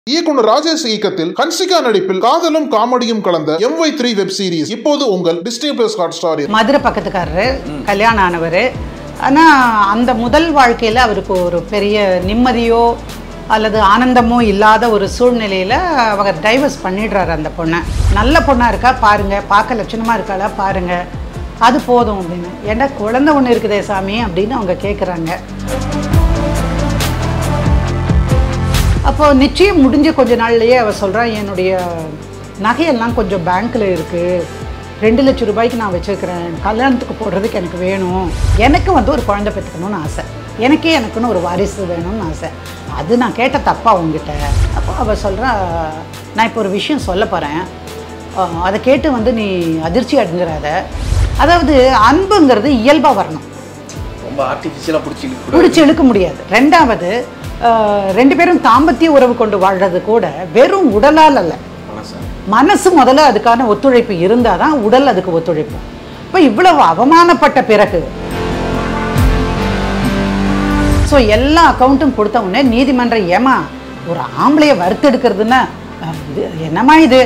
இயக்குனர் ராஜேஷ் இயக்கத்தில் ஹன்சிகா நடிப்பில் காதலும் காமெடியும் கலந்த M Y three web series இப்போது உங்கள் Disney plus Hotstar Madurai பக்கத்துக்காரரு கல்யாணம் ஆனவர் ஆனால் அந்த முதல் வாழ்க்கையில் அவருக்கு ஒரு பெரிய நிம்மதியோ அல்லது ஆனந்தமோ இல்லாத ஒரு சூழ்நிலையில் அவர் டைவர்ஸ் பண்ணிடுறாரு அந்த பொண்ணை நல்ல பொண்ணாக இருக்கா பாருங்க பார்க்க லட்சணமாக இருக்காளா பாருங்க அது போதும் அப்படின்னு ஏன்டா குழந்தை ஒன்று இருக்குதே சாமி அப்படின்னு அவங்க கேட்குறாங்க அப்போ நிச்சயம் முடிஞ்ச கொஞ்ச நாள்லயே அவ சொல்றா என்னுடைய நகையெல்லாம் கொஞ்சம் பேங்க்ல இருக்கு ரெண்டு லட்சம் ரூபாய்க்கு நான் வச்சிருக்கிறேன் கல்யாணத்துக்கு போடுறதுக்கு எனக்கு வேணும் எனக்கு வந்து ஒரு குழந்தை பெற்றுக்கணும்னு ஆசை எனக்கே எனக்குன்னு ஒரு வாரிசு வேணும்னு ஆசை அது நான் கேட்ட தப்பா உங்ககிட்ட அப்போ அவ சொல்றா நான் இப்போ ஒரு விஷயம் சொல்ல போறேன் அஹ் அதை கேட்டு வந்து நீ அதிர்ச்சி அடைஞ்சிடாத அதாவது அன்புங்கிறது இயல்பாக வரணும் ரொம்ப ஆர்டிஃபிஷியலாக பிடிச்சி இழுக்க பிடிச்சி இழுக்க முடியாது ரெண்டாவது அஹ், ரெண்டு பேரும் தாம்பத்திய உறவு கொண்டு வாழ்றது கூட வெறும் உடலால் அல்ல மனசு மனசு முதல்ல அதுக்கான ஒத்துழைப்பு இருந்தால் தான் உடல் அதுக்கு ஒத்துழைக்கும் இப்போ இவ்வளவு அவமானப்பட்ட பிறகு ஸோ எல்லா அக்கௌண்ட்டும் கொடுத்த உடனே நீதிமன்றம் ஏமா ஒரு ஆம்பளைய வறுத்தெடுக்கிறதுன்னா அஹ், இது என்னம்மா இது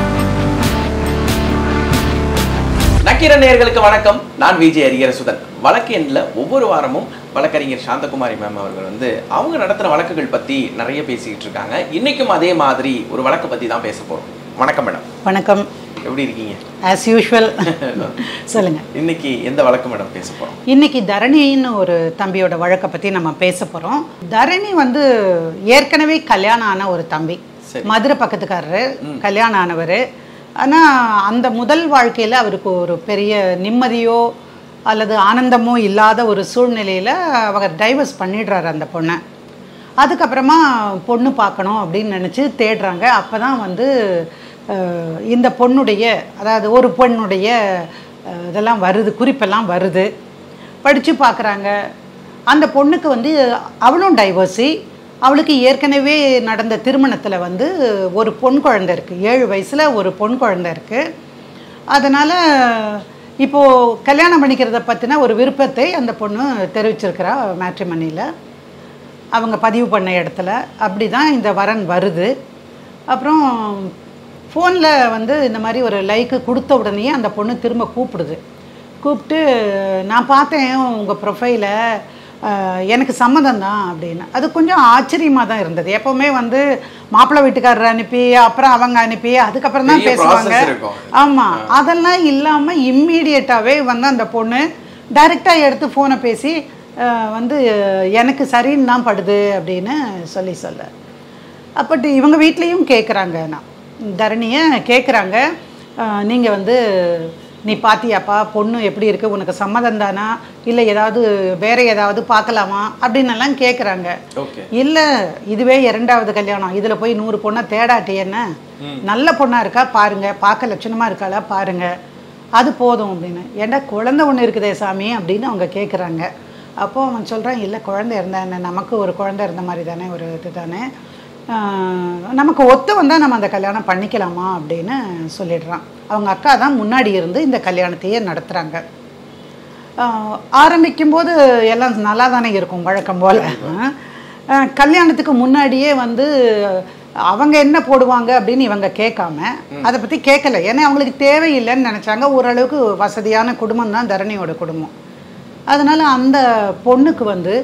நக்கீர நேயர்களுக்கு வணக்கம் நான் விஜய் அரியரசுதன் வழக்கு எண்ணில் ஒவ்வொரு வாரமும் வழக்கறிஞர் சாந்தகுமாரி மேம் அவர்கள் வந்து அவங்க நடத்தின வழக்குகள் பற்றி நிறைய பேசிக்கிட்டு இருக்காங்க இன்னைக்கும் அதே மாதிரி ஒரு வழக்கை பற்றி தான் பேச போகிறோம் வணக்கம் மேடம் வணக்கம் எப்படி இருக்கீங்க ஆஸ் யூஷுவல் சொல்லுங்கள் இன்னைக்கு எந்த வழக்கு மேடம் பேச போகிறோம் இன்னைக்கு தரணின்னு ஒரு தம்பியோட வழக்கை பற்றி நம்ம பேச போகிறோம் தரணி வந்து ஏற்கனவே கல்யாணம் ஆன ஒரு தம்பி சரி. மதுரை பக்கத்துக்காரரு கல்யாணம் ஆனவர் ஆனால் அந்த முதல் வாழ்க்கையில் அவருக்கு ஒரு பெரிய நிம்மதியோ அல்லது ஆனந்தமோ இல்லாத ஒரு சூழ்நிலையில் அவர் டைவர்ஸ் பண்ணிடுறாரு அந்த பொண்ணை அதுக்கப்புறமா பொண்ணு பார்க்கணும் அப்படின்னு நினச்சி தேடுறாங்க அப்போ தான் வந்து அஹ், இந்த பொண்ணுடைய அதாவது ஒரு பொண்ணுடைய அஹ், இதெல்லாம் வருது குறிப்பெல்லாம் வருது படித்து பார்க்குறாங்க அந்த பொண்ணுக்கு வந்து அவளும் டைவர்ஸி அவளுக்கு ஏற்கனவே நடந்த திருமணத்தில் வந்து ஒரு பொன் குழந்தை இருக்குது ஏழு வயசில் ஒரு பொன் குழந்தை இருக்குது அதனால் இப்போது கல்யாணம் பண்ணிக்கிறத பற்றின ஒரு விருப்பத்தை அந்த பொண்ணு தெரிவிச்சிருக்கிறா மேட்ரிமனியில் அவங்க பதிவு பண்ண இடத்துல அப்படி தான் இந்த வரன் வருது அப்புறம் ஃபோனில் வந்து இந்த மாதிரி ஒரு லைக்கு கொடுத்த உடனே அந்த பொண்ணு திரும்ப கூப்பிடுது கூப்பிட்டு நான் பார்த்தேன் உங்கள் ப்ரொஃபைலை எனக்கு சம்மதம் தான் அப்படின்னு அது கொஞ்சம் ஆச்சரியமாக தான் இருந்தது எப்போவுமே வந்து மாப்பிள்ளை வீட்டுக்காரர் அனுப்பி அப்புறம் அவங்க அனுப்பி அதுக்கப்புறம் தான் பெரிய பேசுவாங்க process இருக்கும். ஆமாம் அதெல்லாம் இல்லாமல் இம்மீடியட்டாகவே வந்து அந்த பொண்ணு டைரெக்டாக எடுத்து ஃபோனை பேசி அஹ், வந்து எனக்கு சரின்னு தான் படுது அப்படின்னு சொல்லி சொல்ல அப்பட்டு இவங்க வீட்லேயும் கேட்குறாங்க நான் தரணியை கேட்குறாங்க நீங்கள் வந்து நீ பாத்தியாப்பா பொண்ணு எப்படி இருக்குது உனக்கு சம்மதம் தானா இல்லை ஏதாவது வேற ஏதாவது பார்க்கலாமா அப்படின்னு எல்லாம் கேட்குறாங்க ஓகே இல்லை இதுவே இரண்டாவது கல்யாணம் இதில் போய் நூறு பொண்ணை தேடாட்டி என்ன நல்ல பொண்ணாக இருக்கா பாருங்க பார்க்க லட்சணமாக இருக்காளா பாருங்க அது போதும் அப்படின்னு ஏன்டா குழந்தை ஒன்று இருக்குதே சாமி அப்படின்னு அவங்க கேட்குறாங்க அப்போ அவன் சொல்கிறான் இல்லை குழந்தை இருந்தா என்ன நமக்கு ஒரு குழந்தை இருந்த மாதிரி தானே ஒரு இது தானே ஆஹ், நமக்கு ஒத்து வந்தால் நம்ம அந்த கல்யாணம் பண்ணிக்கலாமா அப்படின்னு சொல்லிடுறான் அவங்க அக்கா தான் முன்னாடி இருந்து இந்த கல்யாணத்தையே நடத்துகிறாங்க ஆஹ் ஆரம்பிக்கும் போது எல்லாம் நல்லா தானே இருக்கும் வழக்கம் போல் ஆஹ் கல்யாணத்துக்கு முன்னாடியே வந்து அவங்க என்ன போடுவாங்க அப்படின்னு இவங்க கேட்காம அதை பற்றி கேட்கல ஏன்னா அவங்களுக்கு தேவையில்லைன்னு நினச்சாங்க ஓரளவுக்கு வசதியான குடும்பம் தான் தரணியோட குடும்பம் அதனால் அந்த பொண்ணுக்கு வந்து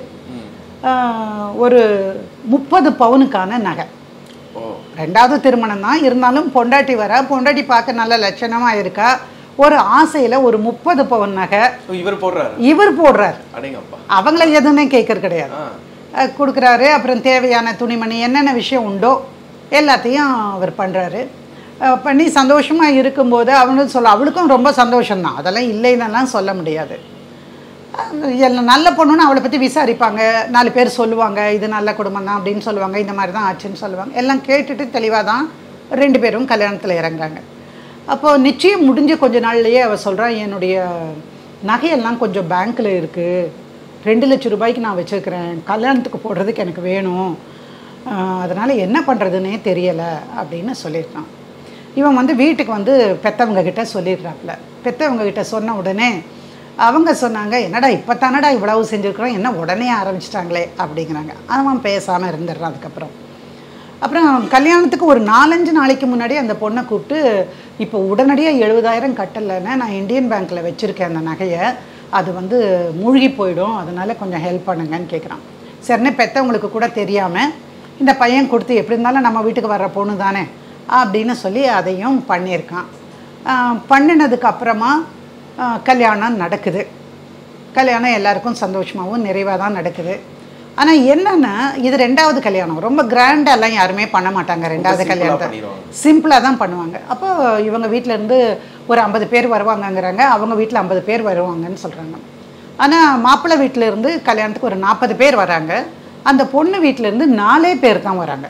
ஆஹ் ஒரு முப்பது பவுனுக்கான நகை ஓ ரெண்டாவது திருமணம் தான் இருந்தாலும் பொண்டாட்டி வர பொண்டாட்டி பார்க்க நல்ல லட்சணமாக இருக்கா ஒரு ஆசையில் ஒரு முப்பது பவுன் நகை ஓ, இவர் போடுறாரு இவர் போடுறார் அடேங்கப்பா அவங்கள எதுவுமே கேட்கறது கிடையாது ஆ அஹ் கொடுக்குறாரு அப்புறம் தேவையான துணிமணி என்னென்ன விஷயம் உண்டோ எல்லாத்தையும் அவர் பண்ணுறாரு பண்ணி சந்தோஷமாக இருக்கும்போது அவனும் சொல்ல அவளுக்கும் ரொம்ப சந்தோஷம்தான் அதெல்லாம் இல்லைன்னெல்லாம் சொல்ல முடியாது அஹ் எல்லாம் நல்ல பொண்ணுன்னு அவளை பற்றி விசாரிப்பாங்க நாலு பேர் சொல்லுவாங்க இது நல்ல குடும்பம் தான் அப்படின்னு சொல்லுவாங்க இந்த மாதிரி தான் ஆச்சுன்னு சொல்லுவாங்க எல்லாம் கேட்டுட்டு தெளிவாக தான் ரெண்டு பேரும் கல்யாணத்தில் இறங்குறாங்க அப்போது நிச்சயம் முடிஞ்ச கொஞ்ச நாள்லயே அவள் சொல்கிறா என்னுடைய நகையெல்லாம் கொஞ்சம் பேங்க்கில் இருக்குது ரெண்டு லட்சம் ரூபாய்க்கு நான் வச்சுருக்கிறேன் கல்யாணத்துக்கு போடுறதுக்கு எனக்கு வேணும் அதனால் என்ன பண்ணுறதுன்னே தெரியலை அப்படின்னு சொல்லியிருக்கான் இவன் வந்து வீட்டுக்கு வந்து பெத்தவங்க கிட்ட சொல்லிடுறாப்புல பெத்தவங்க கிட்ட சொன்ன உடனே அவங்க சொன்னாங்க என்னடா இப்போ தானடா இவ்வளவு செஞ்சுருக்குறோம் என்ன உடனே ஆரம்பிச்சிட்டாங்களே அப்படிங்கிறாங்க அவன் பேசாமல் இருந்துடுறான் அதுக்கப்புறம் அப்புறம் கல்யாணத்துக்கு ஒரு நாலஞ்சு நாளைக்கு முன்னாடி அந்த பொண்ணை கூப்பிட்டு இப்போ உடனடியாக எழுபதாயிரம் கட்டலைன்னா நான் இந்தியன் பேங்க்கில் வச்சுருக்கேன் அந்த நகையை அது வந்து மூழ்கி போயிடும் அதனால கொஞ்சம் ஹெல்ப் பண்ணுங்கன்னு கேட்குறான் சரின்னு பெற்றவங்களுக்கு கூட தெரியாமல் இந்த பையன் கொடுத்து எப்படி இருந்தாலும் நம்ம வீட்டுக்கு வர்ற பொண்ணு தானே அப்படின்னு சொல்லி அதையும் பண்ணியிருக்கான் ஆஹ் பண்ணினதுக்கு அப்புறமா ஆஹ் கல்யாணம் நடக்குது கல்யாணம் எல்லாருக்கும் சந்தோஷமாகவும் நிறைவாக தான் நடக்குது ஆனால் என்னன்னா இது ரெண்டாவது கல்யாணம் ரொம்ப கிராண்டாலாம் யாருமே பண்ண மாட்டாங்க ரெண்டாவது simple ஆ கல்யாணத்தை பண்ணிடுவாங்க. சிம்பிளாக தான் பண்ணுவாங்க அப்போ இவங்க வீட்ல இருந்து ஒரு ஐம்பது பேர் வருவாங்கங்கிறாங்க அவங்க வீட்டில் ஐம்பது பேர் வருவாங்கன்னு சொல்கிறாங்க ஆனால் மாப்பிள்ளை வீட்டில இருந்து கல்யாணத்துக்கு ஒரு நாற்பது பேர் வராங்க அந்த பொண்ணு வீட்ல இருந்து நாலே பேர் தான் வராங்க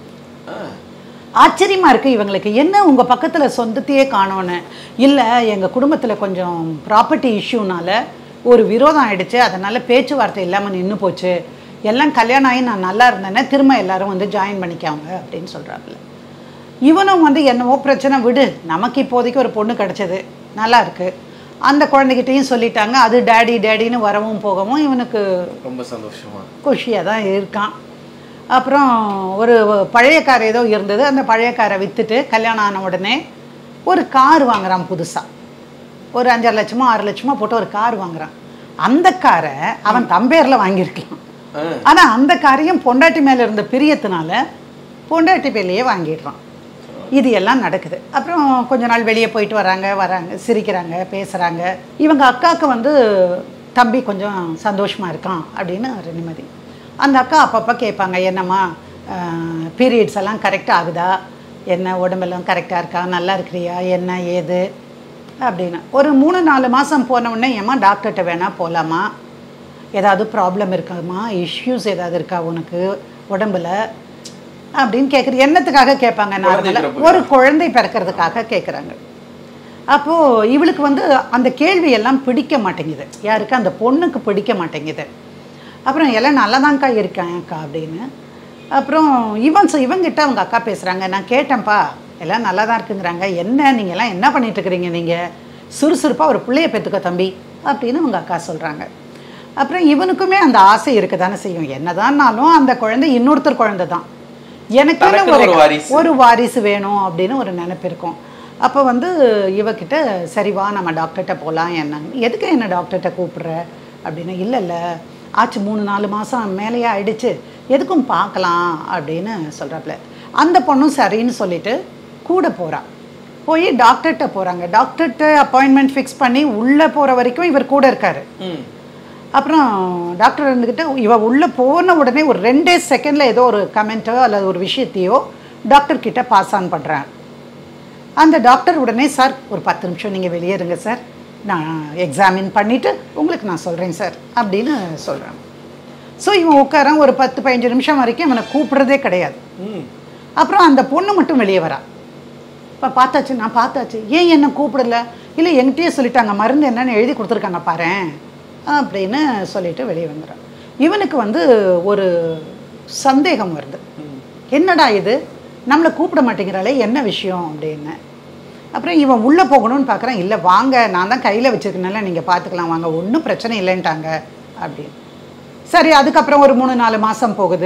ஆ. ஆச்சரியமா இருக்கு இவங்களுக்கு என்ன உங்க பக்கத்துல சொந்தத்தையே காணோன்னு இல்லை எங்க குடும்பத்துல கொஞ்சம் ப்ராப்பர்ட்டி இஷ்யூனால ஒரு விரோதம் ஆயிடுச்சு அதனால பேச்சுவார்த்தை இல்லாம நின்று போச்சு எல்லாம் கல்யாணம் ஆகி நான் நல்லா இருந்தேன்னா திரும்ப எல்லாரும் வந்து ஜாயின் பண்ணிக்காங்க அப்படின்னு சொல்றாப்புல இவனும் வந்து என்னவோ பிரச்சனை விடு நமக்கு இப்போதைக்கு ஒரு பொண்ணு கிடைச்சது நல்லா இருக்கு அந்த குழந்தைகிட்டையும் சொல்லிட்டாங்க அது டேடி டேடின்னு வரவும் போகவும் இவனுக்கு ரொம்ப சந்தோஷமா குஷியாக தான் இருக்கான் அப்புறம் ஒரு பழைய கார் ஏதோ இருந்தது அந்த பழைய காரை விற்றுட்டு கல்யாணம் ஆன உடனே ஒரு கார் வாங்குறான் புதுசாக ஒரு அஞ்சரை லட்சமோ ஆறு லட்சமோ போட்டு ஒரு கார் வாங்குறான் அந்த காரை அவன் தம்பேரில் வாங்கியிருக்கலாம் ஆ. ஆனால் அந்த காரையும் பொண்டாட்டி மேலே இருந்த பிரியத்தினால பொண்டாட்டி பேர்லேயே வாங்கிடுறான் இது எல்லாம் நடக்குது அப்புறம் கொஞ்ச நாள் வெளியே போயிட்டு வராங்க வராங்க சிரிக்கிறாங்க பேசுகிறாங்க இவங்க அக்காவுக்கு வந்து தம்பி கொஞ்சம் சந்தோஷமாக இருக்கான் அப்படின்னு ஒரு நிம்மதி அந்த அக்கா அப்பப்போ கேட்பாங்க என்னம்மா பீரியட்ஸ் எல்லாம் கரெக்டாக ஆகுதா என்ன உடம்பெல்லாம் கரெக்டாக இருக்கா நல்லா இருக்கிறியா என்ன ஏது அப்படின்னு ஒரு மூணு நாலு மாதம் போன உடனே ஏம்மா டாக்டர்கிட்ட வேணா போகலாமா ஏதாவது ப்ராப்ளம் இருக்காமா இஷ்யூஸ் ஏதாவது இருக்கா உனக்கு உடம்புல அப்படின்னு கேட்குற என்னத்துக்காக கேட்பாங்க குழந்தை நார்மலாக பிறப்பு. ஒரு குழந்தை பிறக்கிறதுக்காக கேட்குறாங்க அப்போது இவளுக்கு வந்து அந்த கேள்வி எல்லாம் பிடிக்க மாட்டேங்குது யாருக்கு அந்த பொண்ணுக்கு பிடிக்க மாட்டேங்குது அப்புறம் எல்லாம் நல்லதாங்க்கா இருக்கேன் அக்கா அப்படின்னு அப்புறம் இவன் சொ- இவங்கிட்ட அவங்க அக்கா பேசுகிறாங்க நான் கேட்டேன்ப்பா எல்லாம் நல்லா தான் இருக்குங்கிறாங்க என்ன நீங்கள் எல்லாம் என்ன பண்ணிட்டு இருக்கிறீங்க நீங்கள் சுறுசுறுப்பாக ஒரு பிள்ளைய பெற்றுக்க தம்பி அப்படின்னு அவங்க அக்கா சொல்கிறாங்க அப்புறம் இவனுக்குமே அந்த ஆசை இருக்க தானே செய்யும் என்னதான்னாலும் அந்த குழந்தை இன்னொருத்தர் குழந்தை தான் எனக்கு தனக்குன்னு ஒரு ஒரு வாரிசு. ஒரு வாரிசு வேணும் அப்படின்னு ஒரு நினைப்பு இருக்கும் அப்போ வந்து இவகிட்ட சரி வா நம்ம டாக்டர்கிட்ட போகலாம் என்ன எதுக்கு என்ன டாக்டர்கிட்ட கூப்பிடுற அப்படின்னு இல்லை இல்லை ஆச்சு மூணு நாலு மாதம் மேலேயே ஆயிடுச்சு எதுக்கும் பார்க்கலாம் அப்படின்னு சொல்கிறாப்புல அந்த பொண்ணும் சரின்னு சொல்லிட்டு கூட போறா போய் டாக்டர்கிட்ட போகிறாங்க டாக்டர்கிட்ட அப்பாயின்மெண்ட் ஃபிக்ஸ் பண்ணி உள்ளே போகிற வரைக்கும் இவர் கூட இருக்காரு ம் அப்புறம் டாக்டர் இருந்துக்கிட்டு இவ உள்ளே போன உடனே ஒரு ரெண்டே செகண்டில் ஏதோ ஒரு கமெண்ட்டோ அல்லது ஒரு விஷயத்தையோ டாக்டர் கிட்ட பாஸ் ஆன் பண்ணுறேன் அந்த டாக்டர் உடனே சார் ஒரு பத்து நிமிஷம் நீங்கள் வெளியே இருங்க சார் நான் எக்ஸாமின் பண்ணிவிட்டு உங்களுக்கு நான் சொல்கிறேன் சார் அப்படின்னு சொல்கிறேன் ஸோ இவன் உட்காரான் ஒரு பத்து பதினஞ்சு நிமிஷம் வரைக்கும் இவனை கூப்பிடுறதே கிடையாது ம் அப்புறம் அந்த பொண்ணு மட்டும் வெளியே வரா இப்போ பார்த்தாச்சு நான் பார்த்தாச்சு ஏன் என்ன கூப்பிடல இல்லை என்கிட்டயே சொல்லிட்டாங்க மருந்து என்னன்னு எழுதி கொடுத்துருக்காங்க பாரேன் அப்படின்னு சொல்லிட்டு வெளியே வந்துடுறான் இவனுக்கு வந்து ஒரு சந்தேகம் வருது என்னடா இது நம்மளை கூப்பிட மாட்டேங்கிறாளே என்ன விஷயம் அப்படின்னு அப்புறம் இவன் உள்ளே போகணும்னு பார்க்குறான் இல்லை வாங்க நான் தான் கையில் வச்சுருக்கனால நீங்கள் பார்த்துக்கலாம் வாங்க ஒன்றும் பிரச்சனை இல்லைன்ட்டாங்க அப்படின்னு சரி அதுக்கப்புறம் ஒரு மூணு நாலு மாதம் போகுது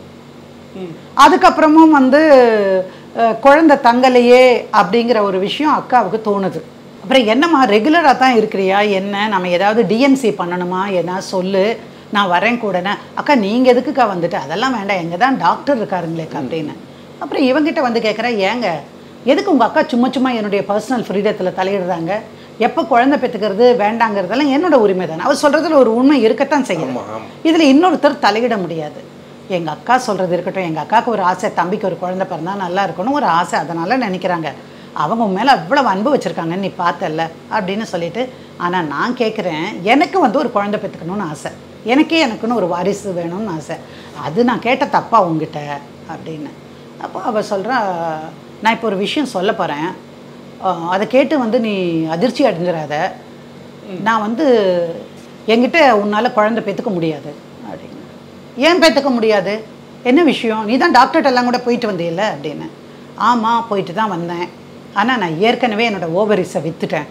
அதுக்கப்புறமும் வந்து அஹ், குழந்தை தங்கலையே அப்படிங்கிற ஒரு விஷயம் அக்காவுக்கு தோணுது அப்புறம் என்னம்மா ரெகுலராக தான் இருக்கிறியா என்ன நம்ம ஏதாவது டிஎன்சி பண்ணணுமா என்ன சொல்லு நான் வரேன் கூடனே அக்கா நீங்கள் எதுக்குக்கா வந்துட்டு அதெல்லாம் வேண்டாம் எங்கே தான் டாக்டர் இருக்காருங்களேக்கா அப்படின்னு அப்புறம் இவங்கிட்ட வந்து கேட்குறேன் ஏங்க எதுக்கு உங்கள் அக்கா சும்மா சும்மா என்னுடைய பர்சனல் ஃப்ரீடத்தில் தலையிடுறாங்க எப்போ குழந்தை பெற்றுக்கிறது வேண்டாங்கிறதெல்லாம் என்னோட உரிமை தானே அவர் சொல்கிறதுல ஒரு உண்மை இருக்கத்தான் செய்யும் ஆமா, ஆமா. இதில் இன்னொருத்தர் தலையிட முடியாது எங்கள் அக்கா சொல்கிறது இருக்கட்டும் எங்கள் அக்காவுக்கு ஒரு ஆசை தம்பிக்கு ஒரு குழந்தை பிறந்தா நல்லா இருக்கணும் ஒரு ஆசை அதனால நினைக்கிறாங்க அவங்க உன் மேலே அவ்வளவு அன்பு வச்சுருக்காங்கன்னு நீ பார்த்தல்ல அப்படின்னு சொல்லிட்டு ஆனால் நான் கேட்குறேன் எனக்கு வந்து ஒரு குழந்தை பெற்றுக்கணும்னு ஆசை எனக்கே எனக்குன்னு ஒரு வாரிசு வேணும்னு ஆசை அது நான் கேட்ட தப்பா உங்ககிட்ட அப்படின்னு அப்போ அவள் சொல்கிறா நான் இப்போ ஒரு விஷயம் சொல்ல போகிறேன் அதை கேட்டு வந்து நீ அதிர்ச்சி அடைஞ்சிடாத நான் வந்து என்கிட்ட உன்னால் குழந்தை பெற்றுக்க முடியாது அப்படின்னு ஏன் பெற்றுக்க முடியாது என்ன விஷயம் நீ தான் டாக்டர்கிட்ட எல்லாம் கூட போயிட்டு வந்தீல்ல அப்படின்னு ஆமாம் போயிட்டு தான் வந்தேன் ஆனால் நான் ஏற்கனவே என்னோட ஓவரிஸை விற்றுட்டேன்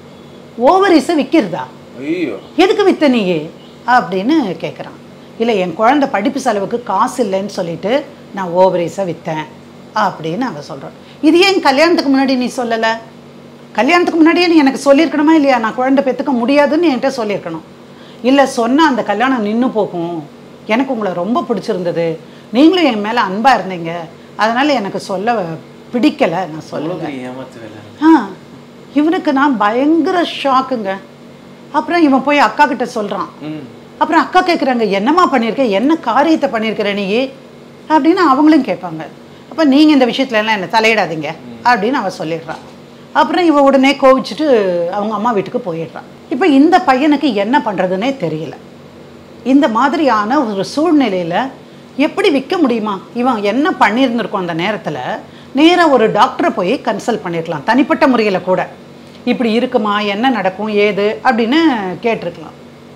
ஓவரிஸை விற்கிறதா ஐயோ எதுக்கு வித்த நீ அப்படின்னு கேட்குறான் இல்லை என் குழந்தை படிப்பு செலவுக்கு காசு இல்லைன்னு சொல்லிட்டு நான் ஓவரீஸை விற்றேன் அப்படின்னு அவள் சொல்கிறான் இது ஏன் கல்யாணத்துக்கு முன்னாடி நீ சொல்லலை கல்யாணத்துக்கு முன்னாடியே நீ எனக்கு சொல்லியிருக்கணுமா இல்லையா நான் குழந்தை பெற்றுக்க முடியாதுன்னு என்கிட்ட சொல்லியிருக்கணும் இல்லை சொன்னால் அந்த கல்யாணம் நின்று போகும் எனக்கு உங்களை ரொம்ப பிடிச்சிருந்தது நீங்களும் என் மேலே அன்பாக இருந்தீங்க அதனால் எனக்கு சொல்ல பிடிக்கலை நான் சொல்லலை அவ்வளவு பெரிய ஏமாத்து வேலை ஆ இவனுக்கு நான் பயங்கர ஷாக்குங்க அப்புறம் இவன் போய் அக்கா கிட்ட சொல்கிறான் ம் அப்புறம் அக்கா கேட்குறாங்க என்னம்மா பண்ணியிருக்க என்ன காரியத்தை பண்ணியிருக்கிற நீ அப்படின்னு அவங்களும் கேட்பாங்க அப்போ நீங்கள் இந்த விஷயத்துல எல்லாம் என்ன தலையிடாதீங்க அப்படின்னு அவ சொல்லிடுறான் அப்புறம் இவ உடனே கோவிச்சுட்டு அவங்க அம்மா வீட்டுக்கு போயிடுறான் இப்போ இந்த பையனுக்கு என்ன பண்ணுறதுனே தெரியல இந்த மாதிரியான ஒரு சூழ்நிலையில் எப்படி விற்க முடியுமா இவன் என்ன பண்ணியிருந்திருக்கும் அந்த நேரத்தில் நேராக ஒரு டாக்டரை போய் கன்சல்ட் பண்ணியிருக்கலாம் தனிப்பட்ட முறையில் கூட இப்படி இருக்குமா என்ன நடக்கும் ஏது அப்படின்னு கேட்டிருக்கலாம்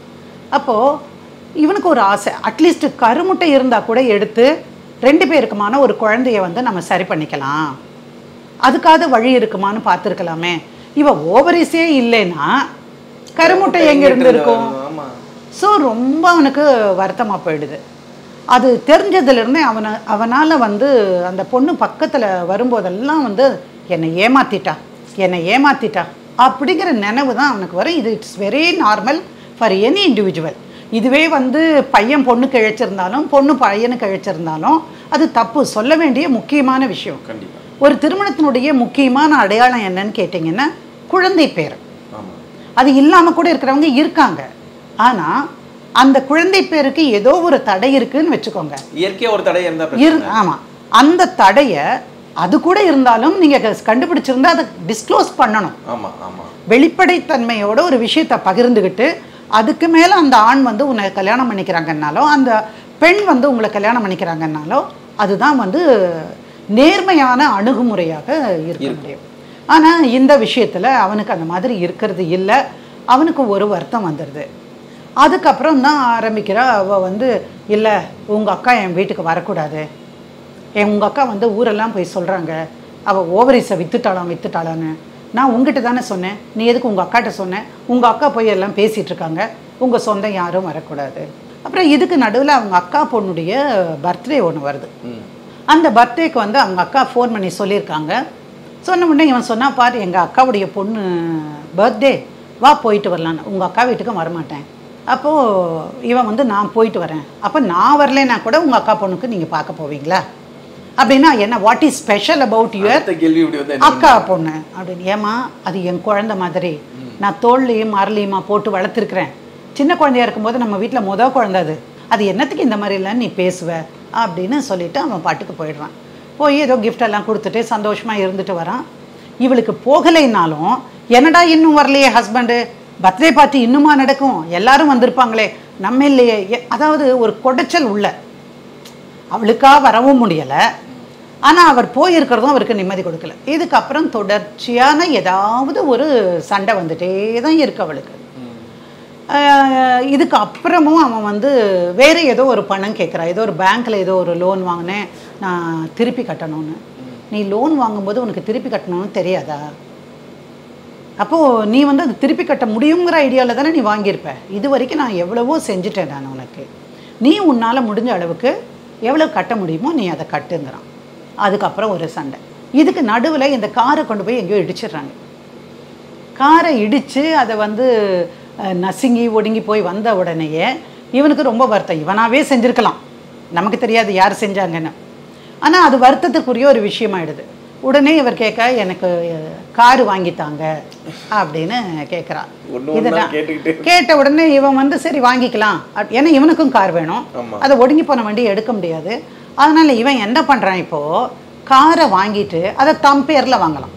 அப்போது இவனுக்கு ஒரு ஆசை அட்லீஸ்ட் கருமுட்டை இருந்தால் கூட எடுத்து ரெண்டு பேருக்குமான ஒரு குழந்தைய வந்து நம்ம சரி பண்ணிக்கலாம் அதுக்காவது வழி இருக்குமான்னு பார்த்துருக்கலாமே இவ ஓவரிஸே இல்லைன்னா கருமுட்டை எங்கே இருந்திருக்கும் ஆமா ஸோ ரொம்ப அவனுக்கு வருத்தமாக போயிடுது அது தெரிஞ்சதுலேருந்தே அவனை அவனால் வந்து அந்த பொண்ணு பக்கத்தில் வரும்போதெல்லாம் வந்து என்னை ஏமாத்திட்டா என்னை ஏமாத்திட்டா அப்படிங்கிற நினைவு தான் அவனுக்கு வரும் இது it's very normal for any individual இதுவே வந்து பையன் பொண்ணுக்கு இழைச்சிருந்தாலும் பொண்ணு பையனுக்கு இழைச்சிருந்தாலும் அது தப்பு சொல்ல வேண்டிய முக்கியமான விஷயம் கண்டிப்பா ஒரு திருமணத்தினுடைய முக்கியமான அடையாளம் என்னன்னு கேட்டிங்கன்னா குழந்தை பேர் ஆமா அது இல்லாமல் கூட இருக்கிறவங்க இருக்காங்க ஆனால் அந்த குழந்தை பேருக்கு ஏதோ ஒரு தடை இருக்குன்னு வச்சுக்கோங்க இயற்கையா ஒரு தடை இருந்தா இரு பிரச்சனை ஆமாம் அந்த தடையை அது கூட இருந்தாலும் நீங்கள் கண்டுபிடிச்சிருந்தா அதை டிஸ்க்ளோஸ் பண்ணணும் ஆமா ஆமா வெளிப்படைத்தன்மையோட ஒரு விஷயத்தை பகிர்ந்துக்கிட்டு அதுக்கு மேலே அந்த ஆண் வந்து உன்னை கல்யாணம் பண்ணிக்கிறாங்கன்னாலோ அந்த பெண் வந்து உங்களை கல்யாணம் பண்ணிக்கிறாங்கன்னாலோ அதுதான் வந்து நேர்மையான அணுகுமுறையாக இருக்க முடியும் ஆனால் இந்த விஷயத்தில் அவனுக்கு அந்த மாதிரி இருக்கிறது இல்லை அவனுக்கு ஒரு வருத்தம் வந்துடுது அதுக்கப்புறம் தான் ஆரம்பிக்கிறா அவள் வந்து இல்லை உங்கள் அக்கா என் வீட்டுக்கு வரக்கூடாது என் உங்கள் அக்கா வந்து ஊரெல்லாம் போய் சொல்கிறாங்க அவள் ஓவரிஸை வித்துட்டாளாம் வித்துட்டாளான்னு நான் உங்ககிட்ட தானே சொன்னேன் நீ எதுக்கு உங்கள் அக்காட்ட சொன்னேன் உங்கள் அக்கா போய் எல்லாம் பேசிகிட்டு இருக்காங்க உங்கள் சொந்தம் யாரும் வரக்கூடாது அப்புறம் இதுக்கு நடுவில் அவங்க அக்கா பொண்ணுடைய பர்த்டே ஒன்று வருது ம் அந்த பர்த்டேக்கு வந்து அவங்க அக்கா ஃபோன் பண்ணி சொல்லியிருக்காங்க சொன்ன உடனே இவன் சொன்னா பாரு எங்கள் அக்காவுடைய பொண்ணு பர்த்டே வா போயிட்டு வரலான்னு உங்கள் அக்கா வீட்டுக்கும் வரமாட்டேன் அப்போது இவன் வந்து நான் போயிட்டு வரேன் அப்போ நான் வரலைன்னா கூட உங்கள் அக்கா பொண்ணுக்கு நீங்கள் பார்க்க போவீங்களா அப்படின்னா என்ன what is special about your அடுத்த கேள்வி இப்படி வந்து என்ன? அக்கா பொண்ணு அப்படின்னு ஏமா அது என் குழந்தை மாதிரி நான் தோல்லையும் மரலையுமா போட்டு வளர்த்துருக்குறேன் சின்ன குழந்தையா இருக்கும்போது நம்ம வீட்டில் முத குழந்தை அது அது என்னத்துக்கு இந்த மாதிரிலாம் நீ பேசுவ அப்படின்னு சொல்லிட்டு அவன் பாட்டுக்கு போயிடுறான் போய் ஏதோ gift எல்லாம் கொடுத்துட்டு சந்தோஷமா இருந்துட்டு வரான் இவளுக்கு போகலைன்னாலும் என்னடா இன்னும் வரலையே ஹஸ்பண்டு பர்த்டே பார்ட்டி இன்னுமா நடக்கும் எல்லாரும் வந்திருப்பாங்களே நம்ம இல்லையே எ- அதாவது ஒரு குடைச்சல் உள்ள அவளுக்கா வரவும் முடியலை ஆனால் அவர் போயிருக்கிறதும் அவருக்கு நிம்மதி கொடுக்கல இதுக்கப்புறம் தொடர்ச்சியான ஏதாவது ஒரு சண்டை வந்துட்டே தான் இருக்கு அவளுக்கு ஆஹ் இதுக்கு அப்புறமும் அவன் வந்து வேற ஏதோ ஒரு பணம் கேட்குறான் ஏதோ ஒரு பேங்க்ல ஏதோ ஒரு லோன் வாங்கினேன் நான் திருப்பி கட்டணும்னு நீ லோன் வாங்கும்போது உனக்கு திருப்பி கட்டணும்னு தெரியாதா அப்போது நீ வந்து அது திருப்பி கட்ட முடியுங்கிற ஐடியாவில் தானே நீ வாங்கியிருப்ப இது வரைக்கும் நான் எவ்வளவோ செஞ்சுட்டேன் நான் உனக்கு நீ உன்னால் முடிஞ்ச அளவுக்கு எவ்வளோ கட்ட முடியுமோ நீ அதை கட்டுங்கிறான் அதுக்கப்புறம் ஒரு சண்டை இதுக்கு நடுவில் இந்த காரை கொண்டு போய் எங்கேயோ இடிச்சிடுறாங்க காரை இடித்து அதை வந்து அஹ், நசுங்கி ஒடுங்கி போய் வந்த உடனேயே இவனுக்கு ரொம்ப வருத்தம் இவனாவே செஞ்சிருக்கலாம் நமக்கு தெரியாது யார் செஞ்சாங்கன்னு ஆனால் அது வருத்தத்துக்குரிய ஒரு விஷயமாயிடுது உடனே இவர் கேட்க எனக்கு காரு வாங்கித்தாங்க அப்படின்னு கேட்குறா ஒண்ணு ஒண்ணா கேட்டுக்கிட்டு. கேட்ட உடனே இவன் வந்து சரி வாங்கிக்கலாம் அப்- ஏன்னா இவனுக்கும் கார் வேணும் ஆமா. அதை ஒடுங்கி போன வண்டி எடுக்க முடியாது அதனால இவன் என்ன பண்ணுறான் இப்போ காரை வாங்கிட்டு அதை தம் பேரில் வாங்கலாம்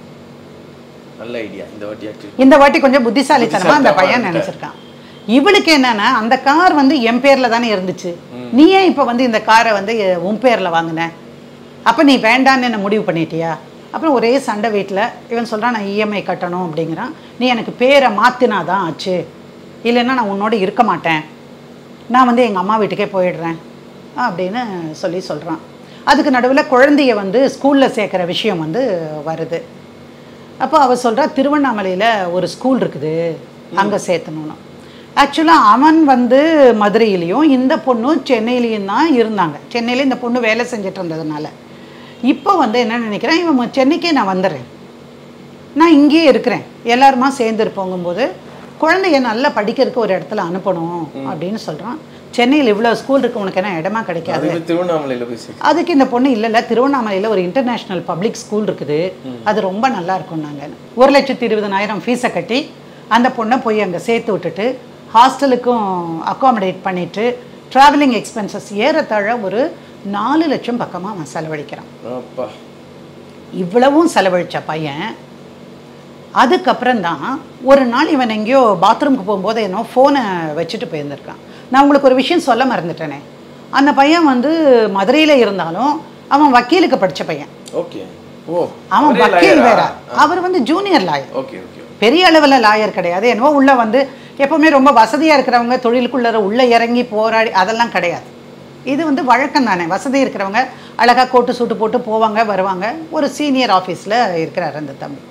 நல்ல ஐடியா இந்த வாட்டி ஆக்சுவலி இந்த வாட்டி கொஞ்சம் புத்திசாலித்தனமா அந்த புத்திசாலித்தனமா பையன் இருந்துட்டார். நினைச்சிருக்கான் இவளுக்கு என்னன்னா அந்த கார் வந்து என் பேர்ல தானே இருந்துச்சு நீ ஏன் இப்ப வந்து இந்த காரை வந்து எ- உன் பேர்ல வாங்கின அப்ப நீ வேண்டான்னு என்ன முடிவு பண்ணிட்டியா அப்புறம் ஒரே சண்டை வீட்டில் இவன் சொல்றான் நான் இஎம்ஐ கட்டணும் அப்படிங்கிறான் நீ எனக்கு பேரை மாத்தினாதான் ஆச்சு இல்லைன்னா நான் உன்னோட இருக்க மாட்டேன் நான் வந்து எங்கள் அம்மா வீட்டுக்கே போயிடுறேன் அப்படின்னு சொல்லி சொல்கிறான் அதுக்கு நடுவில் குழந்தைய வந்து ஸ்கூலில் சேர்க்குற விஷயம் வந்து வருது அப்போ அவ சொல்கிறா திருவண்ணாமலையில் ஒரு ஸ்கூல் இருக்குது அங்கே சேர்த்தணும்னு ஆக்சுவலாக அவன் வந்து மதுரையிலையும் இந்த பொண்ணும் சென்னையிலையும் தான் இருந்தாங்க சென்னையில இந்த பொண்ணு வேலை செஞ்சுட்டு இருந்ததுனால இப்போ வந்து என்ன நினைக்கிறேன் இவன் சென்னைக்கே நான் வந்துடுறேன் நான் இங்கேயே இருக்கிறேன் எல்லாருமா சேர்ந்து இருப்போங்கும்போது குழந்தைய நல்லா படிக்கிறதுக்கு ஒரு இடத்துல அனுப்பணும் அப்படின்னு சொல்கிறான் சென்னையில் இவ்வளோ ஸ்கூல் இருக்கு உனக்கு என்ன இடமா கிடைக்காது அதுக்கு திருவண்ணாமலையில போய் சேர்க்க அதுக்கு இந்த பொண்ணு இல்லைல்ல திருவண்ணாமலையில் ஒரு இன்டர்நேஷ்னல் பப்ளிக் ஸ்கூல் இருக்குது அது ரொம்ப நல்லா இருக்கும் நாங்கள் ஒரு லட்சத்தி இருபதனாயிரம் ஃபீஸை கட்டி அந்த பொண்ணை போய் அங்கே சேர்த்து விட்டுட்டு ஹாஸ்டலுக்கும் அக்காமடேட் பண்ணிட்டு ட்ராவலிங் எக்ஸ்பென்சஸ் ஏறத்தாழ ஒரு நாலு லட்சம் பக்கமாக அவன் செலவழிக்கிறான் அப்பா இவ்வளவும் செலவழிச்ச பையன் அதுக்கப்புறம் தான் ஒரு நாள் இவன் எங்கேயோ பாத்ரூமுக்கு போகும்போது என்னோ ஃபோனை வச்சுட்டு போயிருந்திருக்கான் நான் உங்களுக்கு ஒரு விஷயம் சொல்ல மறந்துட்டேனே அந்த பையன் வந்து மதுரையில் இருந்தாலும் அவன் வக்கீலுக்கு படித்த பையன் ஓகே ஓ அவன் ஒரே வக்கீல் lawyer-ஆ? வேற அவர் வந்து ஜூனியர் லாயர் ஓகே ஓகே பெரிய அளவில் லாயர் கிடையாது என்னவோ உள்ள வந்து எப்பவுமே ரொம்ப வசதியாக இருக்கிறவங்க தொழிலுக்குள்ள உள்ள இறங்கி போராடி அதெல்லாம் கிடையாது இது வந்து வழக்கம் தானே வசதி இருக்கிறவங்க அழகாக கோட்டு சூட்டு போட்டு போவாங்க வருவாங்க ஒரு சீனியர் ஆஃபீஸில் இருக்கிறார் அந்த தம்பி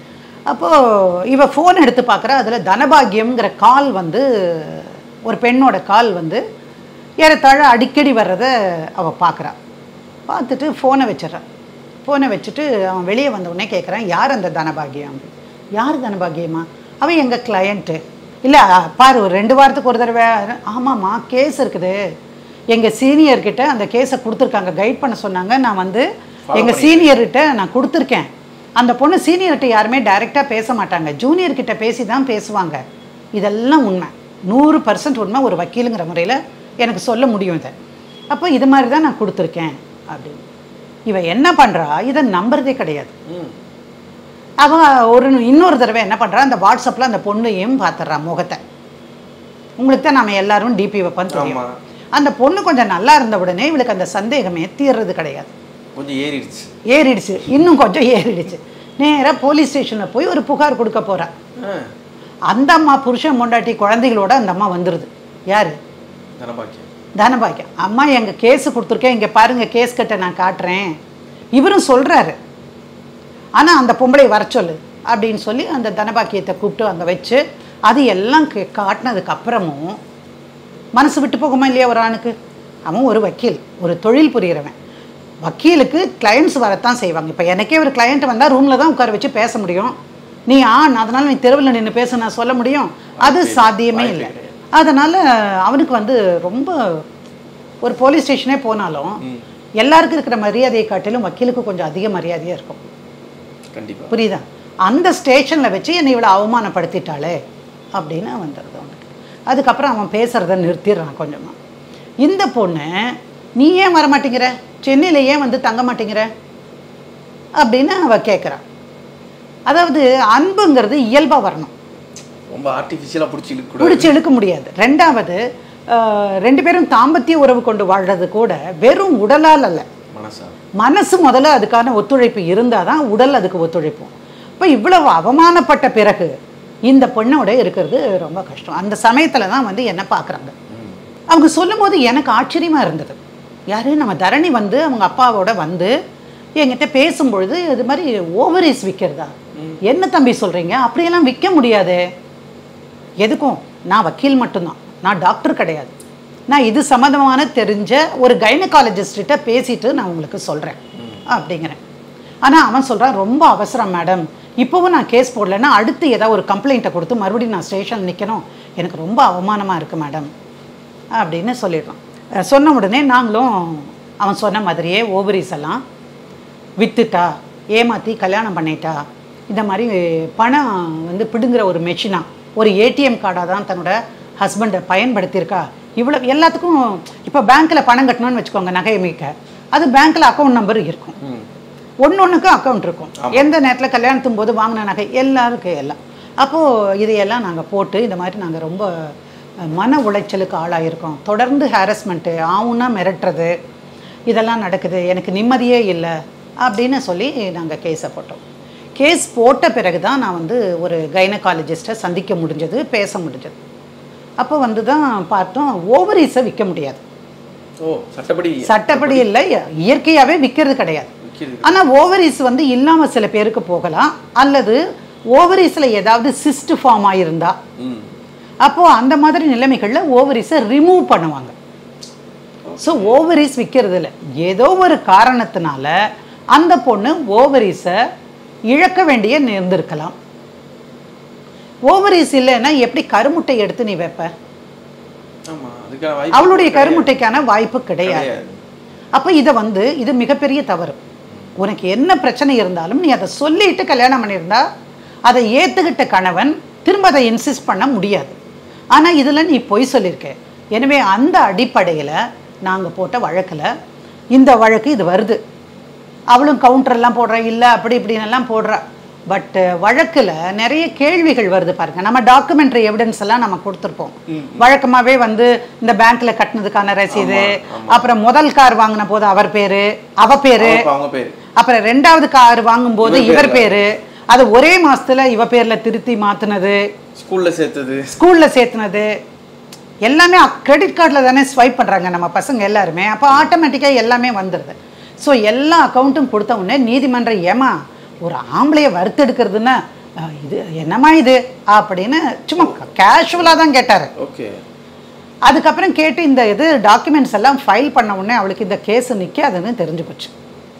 அப்போது இவ ஃபோன் எடுத்து பார்க்குறா அதில் தனபாகியம்ங்கிற கால் வந்து ஒரு பெண்ணோட கால் வந்து ஏறத்தாழ அடிக்கடி வர்றதை அவள் பார்க்குறா பார்த்துட்டு ஃபோனை வச்சிடுறான் ஃபோனை வச்சுட்டு அவன் வெளியே வந்த உடனே கேட்குறான் யார் அந்த தனபாகியம் யார் தனபாகியமா அவன் எங்கள் கிளையண்ட்டு இல்லை பாரு ஒரு ரெண்டு வாரத்துக்கு ஒரு தடவை ஆமாம்மா கேஸ் இருக்குது எங்கள் சீனியர்கிட்ட அந்த கேஸை கொடுத்துருக்காங்க கைட் பண்ண சொன்னாங்க நான் வந்து எங்கள் சீனியர்கிட்ட நான் கொடுத்துருக்கேன் அந்த பொண்ணு சீனியர்கிட்ட யாருமே டைரெக்டாக பேச மாட்டாங்க ஜூனியர் கிட்ட பேசி தான் பேசுவாங்க இதெல்லாம் உண்மை நூறு பர்சன்ட் உண்மை ஒரு வக்கீலுங்கிற முறையில் எனக்கு சொல்ல முடியும் இதை அப்போ இது மாதிரி தான் நான் கொடுத்துருக்கேன் அப்படின்னு இவ என்ன பண்ணுறா இதை நம்புறதே கிடையாது ம் அவ ஒரு இன்னொரு தடவை என்ன பண்ணுறா அந்த வாட்ஸ்அப்பில் அந்த பொண்ணையும் பார்த்துட்றா முகத்தை உங்களுக்கு தான் நாம எல்லாரும் டிபி வைப்போன்னு தெரியும் ஆமா. அந்த பொண்ணு கொஞ்சம் நல்லா இருந்த உடனே இவளுக்கு அந்த சந்தேகமே தீர்றது கிடையாது கொஞ்சம் ஏறிடுச்சு ஏறிடுச்சு இன்னும் கொஞ்சம் ஏறிடுச்சு நேராக போலீஸ் ஸ்டேஷனில் போய் ஒரு புகார் கொடுக்க போறா ஆ அந்த அம்மா புருஷன் பொண்டாட்டி குழந்தைகளோட அந்த அம்மா வந்துடுது யாரு தனபாக்கியம் தனபாக்கியம் அம்மா எங்கள் கேஸ் கொடுத்துருக்கேன் இங்கே பாருங்க கேஸ் கட்ட நான் காட்டுறேன் இவரும் சொல்கிறாரு ஆனால் அந்த பொம்பளை வர சொல்லு அப்படின்னு சொல்லி அந்த தனபாக்கியத்தை கூப்பிட்டு அங்கே வச்சு அது எல்லாம் கே- காட்டினதுக்கு அப்புறமும் மனசு விட்டு போகுமா இல்லையா ஒரு ஆணுக்கு அவன் ஒரு வக்கீல் ஒரு தொழில் புரிகிறவன் வக்கீலுக்கு கிளையண்ட்ஸ் வரத்தான் செய்வாங்க இப்போ எனக்கே ஒரு கிளையண்ட் வந்தால் ரூமில் தான் உட்கார வச்சு பேச முடியும் நீ ஆண் அதனால நீ தெருவில் நின்று பேச நான் சொல்ல முடியும் அது சாத்தியமே இல்லை அதனால் அவனுக்கு வந்து ரொம்ப ஒரு போலீஸ் ஸ்டேஷனே போனாலும் எல்லாருக்கும் இருக்கிற மரியாதையை காட்டிலும் வக்கீலுக்கு கொஞ்சம் அதிக மரியாதையாக இருக்கும் கண்டிப்பா புரியுதா அந்த ஸ்டேஷனில் வச்சு என்னை இவ்வளோ அவமானப்படுத்திட்டாளே அப்படின்னு வந்துடுது அவனுக்கு அதுக்கப்புறம் அவன் பேசுகிறத நிறுத்திடுறான் கொஞ்சமாக இந்த பொண்ணு நீ ஏன் வர மாட்டேங்கிற சென்னையில் ஏன் வந்து தங்க மாட்டேங்கிற அப்படின்னு அவ கேட்குறான் அதாவது அன்புங்கிறது இயல்பாக வரணும் ரொம்ப ஆர்டிஃபிஷியலாக பிடிச்சி இழுக்க பிடிச்சி இழுக்க முடியாது ரெண்டாவது ஆஹ், ரெண்டு பேரும் தாம்பத்திய உறவு கொண்டு வாழ்றது கூட வெறும் உடலால் அல்ல மனசா மனசு முதல்ல அதுக்கான ஒத்துழைப்பு இருந்தால் தான் உடல் அதுக்கு ஒத்துழைப்போம் இப்போ இவ்வளவு அவமானப்பட்ட பிறகு இந்த பெண்ணோட இருக்கிறது ரொம்ப கஷ்டம் அந்த சமயத்தில் தான் வந்து என்ன பார்க்குறாங்க அவங்க சொல்லும்போது எனக்கு ஆச்சரியமாக இருந்தது யாரு நம்ம தரணி வந்து அவங்க அப்பாவோட வந்து என்கிட்ட பேசும்பொழுது இது மாதிரி ஓவரீஸ் விற்கிறதா என்ன தம்பி சொல்கிறீங்க அப்படியெல்லாம் விற்க முடியாதே எதுக்கும் நான் வக்கீல் மட்டும்தான் நான் டாக்டர் கிடையாது நான் இது சம்மந்தமான தெரிஞ்ச ஒரு கைனகாலஜிஸ்ட்ட பேசிட்டு நான் உங்களுக்கு சொல்கிறேன் அப்படிங்கிறேன் ஆனால் அவன் சொல்கிறான் ரொம்ப அவசரம் மேடம் இப்போவும் நான் கேஸ் போடலைன்னா அடுத்து ஏதாவது ஒரு கம்ப்ளைண்ட்டை கொடுத்து மறுபடியும் நான் ஸ்டேஷன் நிற்கணும் எனக்கு ரொம்ப அவமானமாக இருக்குது மேடம் அப்படின்னு சொல்லிடுறான் அஹ் சொன்ன உடனே நாங்களும் அவன் சொன்ன மாதிரியே ஓவரிஸ் எல்லாம் வித்துட்டா ஏமாற்றி கல்யாணம் பண்ணிட்டா இந்த மாதிரி பணம் வந்து பிடுங்குற ஒரு மெஷினா ஒரு ஏடிஎம் கார்டாக தான் தன்னோட ஹஸ்பண்டை பயன்படுத்தியிருக்கா இவ்வளோ எல்லாத்துக்கும் இப்போ பேங்க்கில் பணம் கட்டணும்னு வச்சுக்கோங்க நகை மீட்க அது பேங்க்கில் அக்கௌண்ட் நம்பர் இருக்கும் ஒன்று ஒன்றுக்கும் அக்கௌண்ட் இருக்கும் எந்த நேரத்தில் கல்யாணத்தும் போது வாங்கின நகை எல்லாருக்கும் எல்லாம் அப்போது இதையெல்லாம் நாங்கள் போட்டு இந்த மாதிரி நாங்கள் ரொம்ப அஹ், மன உளைச்சலுக்கு ஆளாயிருக்கோம் தொடர்ந்து ஹாரஸ்மெண்ட்டு ஆவுன்னா மிரட்டுறது இதெல்லாம் நடக்குது எனக்கு நிம்மதியே இல்லை அப்படின்னு சொல்லி நாங்கள் கேஸை போட்டோம் கேஸ் போட்ட பிறகு தான் நான் வந்து ஒரு கைனகாலஜிஸ்ட்டை சந்திக்க முடிஞ்சது பேச முடிஞ்சது அப்போ வந்து தான் பார்த்தோம் ஓவரீஸை விற்க முடியாது ஓ சட்டப்படி சட்டப்படி இல்லை இயற்கையாகவே விற்கிறது கிடையாது விக்கிறது. ஆனால் ஓவரீஸ் வந்து இல்லாமல் சில பேருக்கு போகலாம் அல்லது ஓவரீஸில் ஏதாவது சிஸ்ட் ஃபார்ம் ஆகியிருந்தா ம் அப்போது அந்த மாதிரி நிலைமைகளில் ஓவரிஸை ரிமூவ் பண்ணுவாங்க ஸோ ஓவரிஸ் விற்கிறது இல்லை ஏதோ ஒரு காரணத்தினால அந்த பொண்ணு ஓவரிஸை இழக்க வேண்டிய நேர்ந்திருக்கலாம் ஓவரிஸ் இல்லைன்னா எப்படி கருமுட்டை எடுத்து நீ வைப்ப ஆமா அதுக்கான வாய்ப்பு அவளுடைய கருமுட்டைக்கான வாய்ப்பு கிடையாது கிடையாது. அப்போ இதை வந்து இது மிகப்பெரிய தவறு உனக்கு என்ன பிரச்சனை இருந்தாலும் நீ அதை சொல்லிட்டு கல்யாணம் பண்ணியிருந்தா அதை ஏற்றுக்கிட்ட கணவன் திரும்ப அதை இன்சிஸ்ட் பண்ண முடியாது ஆனால் இதில் நீ பொய் சொல்லியிருக்க எனவே அந்த அடிப்படையில் நாங்கள் போட்ட வழக்கில் இந்த வழக்கு இது வருது அவளும் கவுண்டர்லாம் போடுறா இல்லை அப்படி இப்படின்னு எல்லாம் போடுறா பட் வழக்கில் நிறைய கேள்விகள் வருது பாருங்க நம்ம டாக்குமெண்ட்ரி எவிடன்ஸ் எல்லாம் நம்ம கொடுத்துருப்போம் வழக்கமாகவே வந்து இந்த பேங்க்ல கட்டினதுக்கான ரசீது அப்புறம் முதல் கார் வாங்கின போது அவர் பேரு அவ பேரு அவங்க- அவங்க பேரு அப்புறம் ரெண்டாவது கார் வாங்கும்போது இவர் இவர் பேர்ல. பேரு அது ஒரே மாசத்துல இவ பேர்ல திருத்தி மாத்துனது ஸ்கூல்ல சேர்த்தது ஸ்கூல்ல சேர்த்துனது எல்லாமே கிரெடிட் கார்டில் தானே ஸ்வைப் பண்ணுறாங்க நம்ம பசங்க எல்லாருமே அப்போ ஆட்டோமேட்டிக்காக எல்லாமே வந்துடுது ஸோ எல்லா அக்கௌண்ட்டும் கொடுத்த உடனே நீதிமன்றம் ஏமா ஒரு ஆம்பளைய வறுத்தெடுக்கிறதுன்னா அஹ், இது என்னம்மா இது அப்படின்னு சும்மா கேஷுவலாக தான் கேட்டார் ஓகே அதுக்கப்புறம் கேட்டு இந்த இது டாக்குமெண்ட்ஸ் எல்லாம் ஃபைல் பண்ண உடனே அவளுக்கு இந்த கேஸ் நிற்காதுன்னு தெரிஞ்சு போச்சு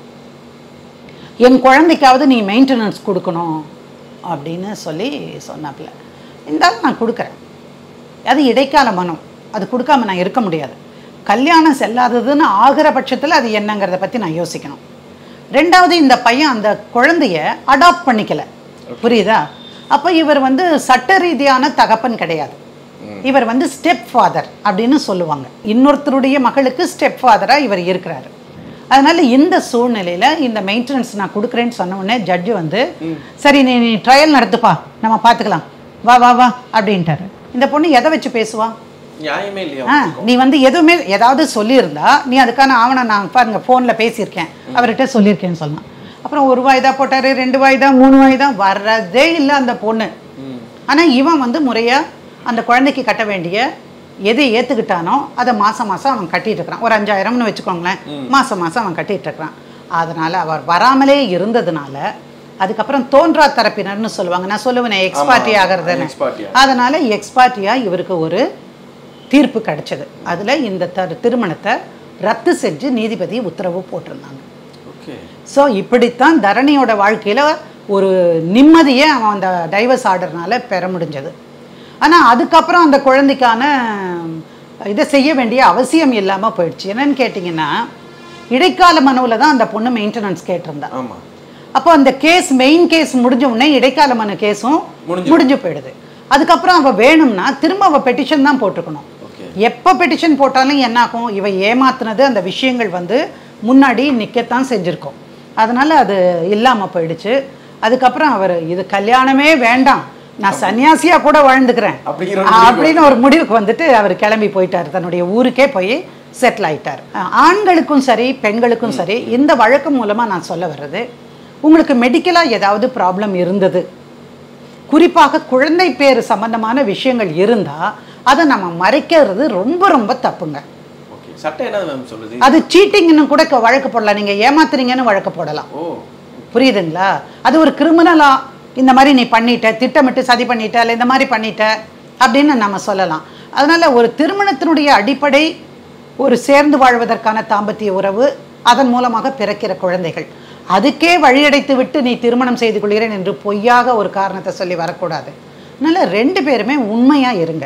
என் குழந்தைக்காவது நீ மெயின்டெனன்ஸ் கொடுக்கணும் அப்படின்னு சொல்லி சொன்னாப்புல இருந்தாலும் நான் கொடுக்குறேன் அது இடைக்கால மனம் அது கொடுக்காம நான் இருக்க முடியாது கல்யாணம் செல்லாததுன்னு ஆகிற பட்சத்தில் அது என்னங்கிறத பற்றி நான் யோசிக்கணும் ரெண்டாவது இந்த பையன் அந்த குழந்தைய அடாப்ட் பண்ணிக்கல புரியுதா அப்போ இவர் வந்து சட்ட ரீதியான தகப்பன் கிடையாது இவர் வந்து ஸ்டெப் ஃபாதர் அப்படின்னு சொல்லுவாங்க இன்னொருத்தருடைய மகளுக்கு ஸ்டெப் ஃபாதராக இவர் இருக்கிறாரு அதனால இந்த சூழ்நிலையில இந்த மெயின்டெனன்ஸ் நான் கொடுக்குறேன்னு சொன்ன உடனே ஜட்ஜு வந்து சரி நீ நீ ட்ரையல் நடத்துப்பா நம்ம பார்த்துக்கலாம் வா வா வா அப்படின்ட்டாரு இந்த பொண்ணு எதை வச்சு பேசுவா நியாயமே இல்லையா ஆ நீ வந்து எதுவுமே ஏதாவது சொல்லியிருந்தா நீ அதுக்கான ஆவணம் நான் பாருங்க ஃபோனில் பேசியிருக்கேன் அவர்கிட்ட சொல்லியிருக்கேன்னு சொல்லலாம் அப்புறம் ஒரு வாய்தா போட்டார் ரெண்டு வாய்தா மூணு வாய்தா வர்றதே இல்லை அந்த பொண்ணு ஆனால் இவன் வந்து முறையாக அந்த குழந்தைக்கு கட்ட வேண்டிய எதை ஏற்றுக்கிட்டானோ அதை மாதம் மாதம் அவன் கட்டிட்டு இருக்கிறான் ஒரு அஞ்சாயிரம்னு வச்சுக்கோங்களேன் மாதம் மாதம் அவன் கட்டிட்டு இருக்கிறான் அதனால் அவர் வராமலே இருந்ததுனால அதுக்கப்புறம் தோன்றா தரப்பினர்னு சொல்லுவாங்க நான் சொல்லுவேனே எக்ஸ்பார்ட்டி ஆமா, ஆகிறதுன்னு ex-party. அதனால எக்ஸ்பார்ட்டியா இவருக்கு ஒரு தீர்ப்பு கிடைச்சது அதுல இந்த த- திருமணத்தை ரத்து செஞ்சு நீதிபதி உத்தரவு போட்டிருந்தாங்க ஓகே ஸோ இப்படித்தான் தரணியோட வாழ்க்கையில ஒரு நிம்மதியை அவன் அந்த டைவர்ஸ் ஆர்டர்னால பெற முடிஞ்சது ஆனா அதுக்கப்புறம் அந்த குழந்தைக்கான இதை செய்ய வேண்டிய அவசியம் இல்லாம போயிடுச்சு என்னன்னு கேட்டிங்கன்னா இடைக்கால மனுவில் தான் அந்த பொண்ணு மெயின்டெனன்ஸ் கேட்டிருந்தா ஆமா அப்போ அந்த கேஸ் மெயின் கேஸ் முடிஞ்ச உடனே இடைக்கால மனு கேஸும் முடிஞ்சிடும். முடிஞ்சு போயிடுது அதுக்கப்புறம் அவ வேணும்னா திரும்ப அவ பெட்டிஷன் தான் போட்டிருக்கணும் ஓகே எப்போ பெட்டிஷன் போட்டாலும் என்ன ஆகும் இவ ஏமாத்துனது அந்த விஷயங்கள் வந்து முன்னாடி நிற்கத்தான் செஞ்சுருக்கோம் அதனால அது இல்லாமல் போயிடுச்சு அதுக்கப்புறம் அவர் இது கல்யாணமே வேண்டாம் நான் சன்னியாசியா கூட வாழ்ந்துக்கிறேன் அப்படிங்கிற ஒரு முடிவுக்கு அப்படின்னு ஒரு முடிவுக்கு வந்துட்டு அவர் கிளம்பி போயிட்டார் தன்னுடைய ஊருக்கே போய் செட்டில் ஆயிட்டார் ஆண்களுக்கும் சரி பெண்களுக்கும் சரி இந்த வழக்கு மூலமா நான் சொல்ல வர்றது உங்களுக்கு மெடிக்கலா ஏதாவது ப்ராப்ளம் இருந்தது குறிப்பாக குழந்தை பேர் சம்பந்தமான விஷயங்கள் இருந்தா அதை நம்ம மறைக்கிறது ரொம்ப ரொம்ப தப்புங்க ஓகே சட்டம் என்ன மேம் சொல்லுது அது சீட்டிங்னு கூட க- வழக்கு போடலாம் நீங்க ஏமாத்துறீங்கன்னு வழக்கு போடலாம் ஓ புரியுதுங்களா அது ஒரு கிரிமினலா இந்த மாதிரி நீ பண்ணிட்ட திட்டமிட்டு சதி பண்ணிட்ட இல்லை இந்த மாதிரி பண்ணிட்ட அப்படின்னு நம்ம சொல்லலாம் அதனால ஒரு திருமணத்தினுடைய அடிப்படை ஒரு சேர்ந்து வாழ்வதற்கான தாம்பத்திய உறவு அதன் மூலமாக பிறக்கிற குழந்தைகள் அதுக்கே வழியடைத்து விட்டு நீ திருமணம் செய்து கொள்கிறேன் என்று பொய்யாக ஒரு காரணத்தை சொல்லி வரக்கூடாது அதனால ரெண்டு பேருமே உண்மையா இருங்க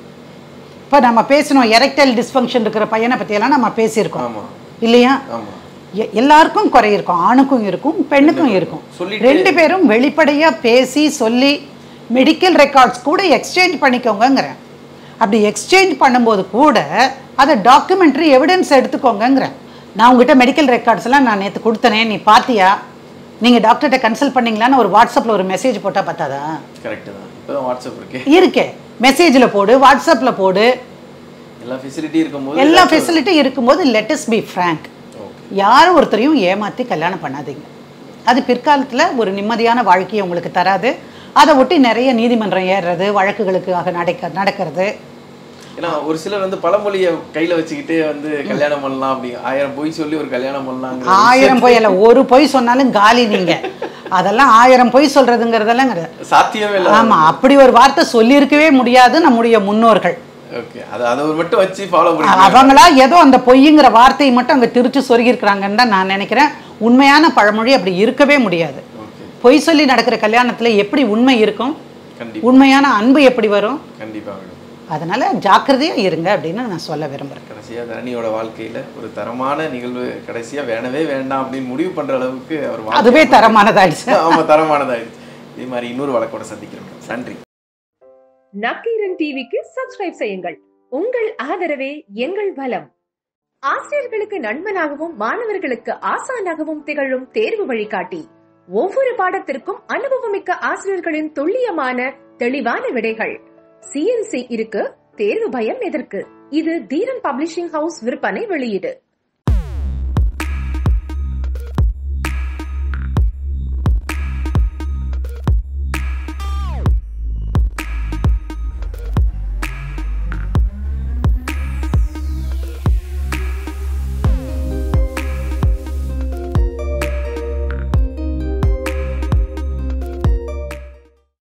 இப்போ நம்ம பேசணும் எரெக்டைல் டிஸ்ஃபங்க்ஷன் இருக்கிற பையனை பற்றியெல்லாம் நம்ம பேசியிருக்கோம் ஆமா இல்லையா ஆமா எ- எல்லாருக்கும் குறை இருக்கும் ஆணுக்கும் இருக்கும் பெண்ணுக்கும் இருக்கும் சொல்லிட்டு- ரெண்டு பேரும் வெளிப்படையா பேசி சொல்லி மெடிக்கல் ரெக்கார்ட்ஸ் கூட எக்ஸ்சேஞ்ச் பண்ணிக்கோங்கங்கிறேன் அப்படி எக்ஸ்சேஞ்ச் பண்ணும்போது கூட அதை டாக்குமெண்ட்ரி எவிடன்ஸ் எடுத்துக்கோங்கங்கிறேன் நான் உங்ககிட்ட மெடிக்கல் ரெக்கார்ட்ஸ் எல்லாம் நான் நேற்று கொடுத்தனே நீ பாத்தியா நீங்க டாக்டர்கிட்ட கன்சல்ட் பண்ணீங்களான்னு ஒரு வாட்ஸ்அப்ல ஒரு மெசேஜ் போட்டா பார்த்தாதா கரெக்ட் தான் இப்போதான் வாட்ஸ்அப் இருக்கு இருக்கே மெசேஜில் போடு வாட்ஸ்அப்ல போடு எல்லா ஃபெசிலிட்டி இருக்கும்போது எல்லா ஏதாச்சும்- ஃபெசிலிட்டி இருக்கும்போது லெட்டஸ் பி ஃப்ரேங்க் ஓகே யாரும் ஒருத்தரையும் ஏமாற்றி கல்யாணம் பண்ணாதீங்க அது பிற்காலத்தில் ஒரு நிம்மதியான வாழ்க்கையை உங்களுக்கு தராது அதை ஒட்டி நிறைய நீதிமன்றம் ஏறுறது வழக்குகளுக்காக நடக்க நடக்கிறது ஏன்னா ஒரு சிலர் வந்து பழமொழியை கையில வச்சுக்கிட்டு வந்து கல்யாணம் பண்ணலாம் அப்படி ஆயிரம் பொய் சொல்லி ஒரு கல்யாணம் பண்ணலாங்க ஆயிரம் பொய் அல்ல ஒரு பொய் சொன்னாலும் காலி நீங்க அதெல்லாம் ஆயிரம் பொய் சொல்றதுங்கிறதெல்லாம் கிடையாது சாத்தியமே இல்லை ஆமா அப்படி ஒரு வார்த்தை சொல்லியிருக்கவே முடியாது நம்முடைய முன்னோர்கள் ஓகே அது அதை ஒரு மட்டும் வச்சு ஃபாலோ பண்ணி அவங்களா ஏதோ அந்த பொய்ங்கிற வார்த்தையை மட்டும் அங்க திருச்சி சொருகிருக்கிறாங்கன்னு தான் நான் நினைக்கிறேன் உண்மையான பழமொழி அப்படி இருக்கவே முடியாது ஓகே பொய் சொல்லி நடக்கிற கல்யாணத்துல எப்படி உண்மை இருக்கும் கண்டிப்பா உண்மையான அன்பு எப்படி வரும் கண்டிப்பா மேடம் அதனால ஜாக்கிரதையா இருங்க அப்படின்னு நான் சொல்ல விரும்புறேன் கடைசியா தரணியோட வாழ்க்கையில ஒரு தரமான நிகழ்வு கடைசியா வேணவே வேண்டாம் அப்படின்னு முடிவு பண்ற அளவுக்கு அவர் வாழ்க்கை அதுவே தரமானதாயிடுச்சு ஆமா தரமானதாயிடுச்சு இதே மாதிரி இன்னொரு வழக்கோட சந்திக்கிறோம் நன்றி நக்கீரன் டிவிக்கு சப்ஸ்கிரைப் செய்யுங்கள் உங்கள் ஆதரவே எங்கள் பலம் ஆசிரியர்களுக்கு நண்பனாகவும் மாணவர்களுக்கு ஆசானாகவும் திகழும் தேர்வு வழிகாட்டி ஒவ்வொரு பாடத்திற்கும் அனுபவமிக்க ஆசிரியர்களின் துல்லியமான தெளிவான விடைகள் சிஎன்சி இருக்கு தேர்வு பயம் எதற்கு இது தீரன் பப்ளிஷிங் ஹவுஸ் விற்பனை வெளியீடு